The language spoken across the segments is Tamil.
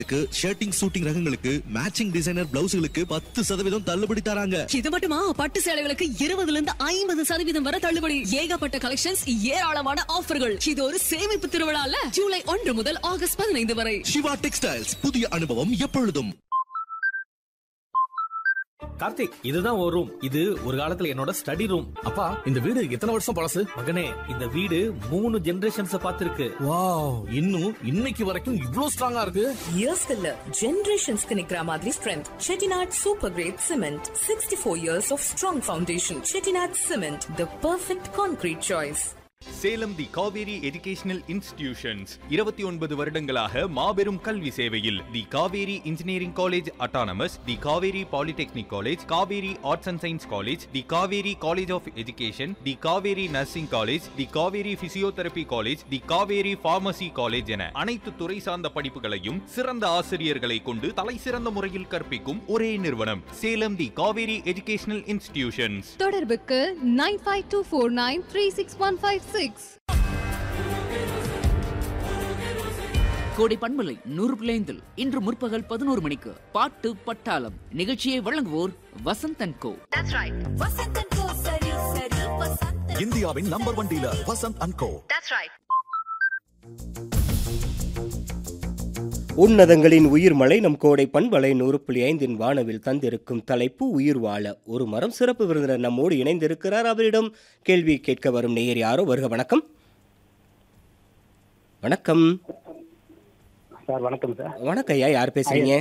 ஷர்ட்டிங் சூட்டிங் ரகங்களுக்கு மேட்சிங் டிசைனர் பிளவுஸ்களுக்கு பத்து சதவீதம் தள்ளுபடி தராங்க இது மட்டுமா பட்டு சேலைகளுக்கு இருபதுல இருந்து ஐம்பது சதவீதம் வரை தள்ளுபடி ஏகப்பட்ட கலெக்ஷன்ஸ் ஏராளமான ஆஃபர்கள் இது ஒரு சேமிப்பு திருவிழால ஜூலை ஒன்று முதல் ஆகஸ்ட் பதினைந்து வரை சிவா டெக்ஸ்டைல்ஸ் புதிய அனுபவம் எப்பொழுதும் கார்த்திக் இதுதான் ஒரு ரூம் இது ஒரு காலத்துல என்னோட ஸ்டடி ரூம் அப்பா இந்த வீடு எத்தனை வருஷம் பழசு மகனே இந்த வீடு மூணு ஜெனரேஷன்ஸ் பார்த்திருக்கு வாவ் இன்னும் இன்னைக்கு வரைக்கும் இவ்ளோ ஸ்ட்ராங்கா இருக்கு இயர்ஸ்க்கு இல்ல ஜெனரேஷன்ஸ்க்கு நிக்கிற மாதிரி strength Chettinad super great cement sixty four years of strong foundation Chettinad cement the perfect concrete choice Salem the Kaveri educational institutions இருபத்தி ஒன்பது வருடங்களாக மாபெரும் கல்வி சேவையில் the Kaveri engineering college autonomous the Kaveri polytechnic college Kaveri arts and science college the Kaveri college of education the Kaveri nursing college the Kaveri physiotherapy college the Kaveri pharmacy college என அனைத்து துறை சார்ந்த படிப்புகளையும் சிறந்த ஆசிரியர்களை கொண்டு தலை சிறந்த முறையில் கற்பிக்கும் ஒரே நிறுவனம் Salem the Kaveri educational institutions தொடர்புக்கு nine five two four nine three six one five six Kodai பண்பலை நூறு பிள்ளைந்தில் இன்று முற்பகல் பதினோரு மணிக்கு பாட்டு பட்டாளம் நிகழ்ச்சியை வழங்குவோர் வசந்தன் கோ இந்தியாவின் number one dealer Vasanth and co உன்னதங்களின் உயிர்மலை நம் கோடை பண்பலை நூறு புள்ளி ஐந்தின் வானவில் தந்திருக்கும் தலைப்பு உயிர் வாழ ஒரு மரம் சிறப்பு விருந்தினர் நம்மோடு இணைந்திருக்கிறார் அவரிடம் கேள்வி கேட்க வரும் நேயர் யாரோ வருக வணக்கம் வணக்கம் சார் வணக்கம் சார் வணக்கம் ஐயா யார் பேசுறீங்க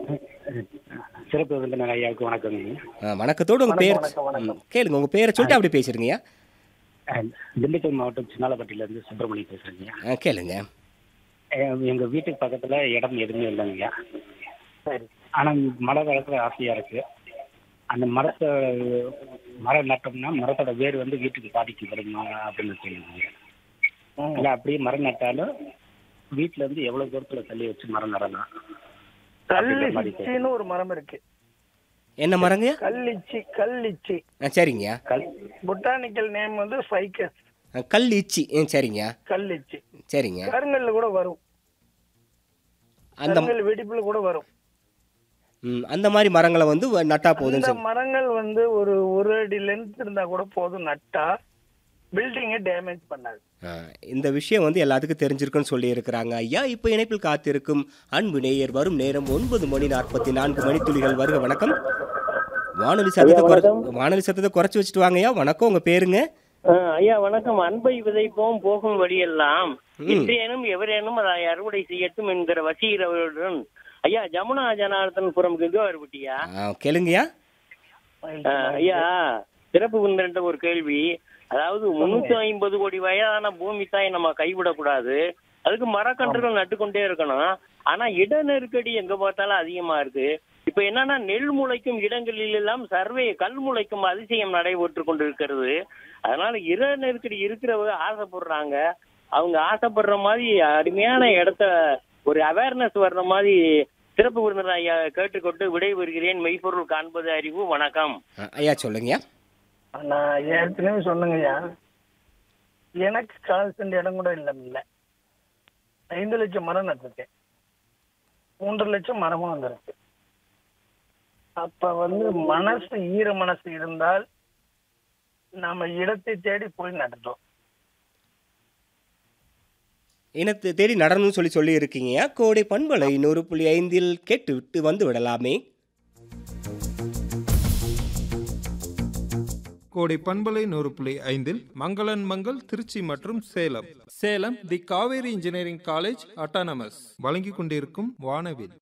சிறப்பு விருந்தினர் ஐயாவுக்கு வணக்கங்க ஆ, வணக்கத்தோடு உங்க பேர் ம், கேளுங்க உங்க பேரை சொல்லிட்டு அப்படி பேசுறீங்க அஹ், திண்டுக்கல் மாவட்டம் சின்னாலப்பட்டியில இருந்து சுப்பிரமணியம் பேசுறேங்க ஆ, கேளுங்க அஹ், எங்க வீட்டுக்கு பக்கத்துல இடம் எதுவுமே இல்லைங்க ஆனா மழை காலத்துல ஆசையா இருக்கு அந்த மரத்தை மரம் நட்டோம்னா மரத்தோட வேர் வந்து வீட்டுக்கு பாதிக்கு வருமா அப்படின்னு சொல்லுவாங்க இல்ல அப்படியே மரம் நட்டாலும் வீட்டுல இருந்து எவ்வளவு தூரத்துல தள்ளி வச்சு மரம் நடலாம் அப்படின்ற மாதிரி கேக்குறேன். கல்லிச்சின்னு ஒரு மரம் இருக்கு என்ன மரங்க கல்லிச்சி கல்லிச்சி ஆ, சரிங்க கல் பொட்டானிக்கல் நேம் வந்து ஃபைக்கஸ் ஆ, கல் ஈச்சி ம், சரிங்க கல்லிச்சி சரிங்க கருங்கல்ல கூட வரும் அந்த கருங்கல் வெடிப்புல கூட வரும் ம், அந்த மாதிரி மரங்களை வந்து வ- நட்டா போதும்னு இந்த சொல்லி மரங்கள் வந்து ஒரு ஒரு அடி லென்த் இருந்தா கூட போதும் நட்டா பில்டிங்கை டேமேஜ் பண்ணாது ஆ, இந்த விஷயம் வந்து எல்லாத்துக்கும் தெரிஞ்சிருக்குன்னு சொல்லி இருக்கிறாங்க ஐயா இப்போ இணைப்பில் காத்திருக்கும் அன்பு நேயர் வரும் நேரம் ஒன்பது மணி நாற்பத்தி நான்கு மணித்துளிகள் வருக வணக்கம் வானொலி சத்தத்தை குறை வானொலி சத்தத்தை குறைச்சி வச்சுட்டு வாங்கய்யா வணக்கம் உங்க பேருங்க ஐயா வணக்கம் அன்பை விதைப்போம் போகும் வழியெல்லாம் ம். இன்றேனும் எவரேனும் அதை அறுவடை செய்யட்டும் என்கிற வசீகரவுடன் ஐயா ஜமுனா ஜனார்தன் புறம் கங்கவார்பட்டியா ஆ, கேளுங்கய்யா ஐயா சிறப்பு விருந்திட்ட ஒரு கேள்வி அதாவது முன்னூத்தி ஐம்பது கோடி வயதான பூமி தாய் நம்ம கைவிடக்கூடாது அதுக்கு மரக்கன்றுகள் நட்டுக்கொண்டே இருக்கணும் ஆனா இட நெருக்கடி எங்க பார்த்தாலும் அதிகமா இருக்கு இப்ப என்னன்னா நெல் முளைக்கும் இடங்களில் எல்லாம் சர்வே கல் முளைக்கும் அதிசயம் நடைபெற்று கொண்டிருக்கிறது அதனால இட நெருக்கடி இருக்கிறவங்க ஆசைப்படுறாங்க அவங்க ஆசைப்படுற மாதிரி அருமையான இடத்த ஒரு அவேர்னஸ் வர்ற மாதிரி சிறப்பு விருந்தினர் ஐயா கேட்டுக்கொண்டு விடைபெறுகிறேன் மெய்ப்பொருள் காண்பது அறிவு வணக்கம் ஆ, ஐயா சொல்லுங்கய்யா நான் ஏற்கனவே சொன்னங்கய்யா எனக்கு கால் சென்ட் இடம் கூட இல்லை இல்ல ஐந்து லட்சம் மரம் நட்டிருக்கேன் மூன்று லட்சம் மரமும் வந்திருக்கு அப்ப வந்து மனசு ஈர மனசு இருந்தால் நாம இடத்தை தேடி போய் நட்டுட்டோம் இனத்தை தேடி நடணும்னு சொல்லி சொல்லி இருக்கீங்கய்யா கோடை பண்பலை நூறு புள்ளி ஐந்தில் கேட்டு விட்டு வந்து விடலாமே கோடை பண்பலை நூறு புள்ளி ஐந்தில் மங்களன் மங்கள் திருச்சி மற்றும் Salem Salem the Kaveri engineering college autonomous வழங்கிக் கொண்டிருக்கும் வானவில்